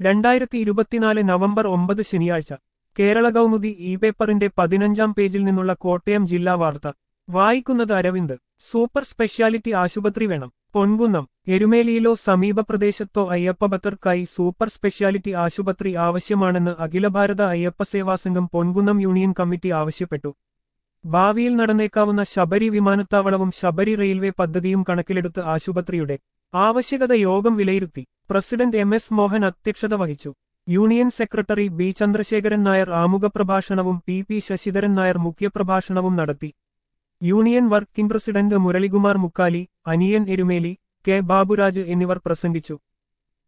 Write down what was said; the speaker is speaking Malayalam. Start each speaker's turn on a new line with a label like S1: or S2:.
S1: രണ്ടായിരത്തി ഇരുപത്തിനാല് നവംബർ ഒമ്പത് ശനിയാഴ്ച കേരള കൗമുദി ഇ പേപ്പറിന്റെ പതിനഞ്ചാം പേജിൽ നിന്നുള്ള കോട്ടയം ജില്ലാ വാർത്ത വായിക്കുന്നത് അരവിന്ദ് സൂപ്പർ സ്പെഷ്യാലിറ്റി ആശുപത്രി വേണം പൊൻകുന്നം എരുമേലിയിലോ സമീപ പ്രദേശത്തോ അയ്യപ്പഭക്തർക്കായി സൂപ്പർ സ്പെഷ്യാലിറ്റി ആശുപത്രി ആവശ്യമാണെന്ന് അഖില ഭാരത അയ്യപ്പ സേവാ സംഘം പൊൻകുന്നം യൂണിയൻ കമ്മിറ്റി ആവശ്യപ്പെട്ടു ഭാവിയിൽ നടന്നേക്കാവുന്ന ശബരി വിമാനത്താവളവും ശബരി റെയിൽവേ പദ്ധതിയും കണക്കിലെടുത്ത് ആശുപത്രിയുടെ ആവശ്യകത യോഗം വിലയിരുത്തി പ്രസിഡന്റ് എം എസ് മോഹൻ അധ്യക്ഷത വഹിച്ചു union secretary B Chandrasekharan Nair ആമുഖപ്രഭാഷണവും പി പി ശശിധരൻ നായർ മുഖ്യപ്രഭാഷണവും നടത്തി union working president Muralikumar Mukkali Aniyan Erumeli K Baburaj എന്നിവർ പ്രസംഗിച്ചു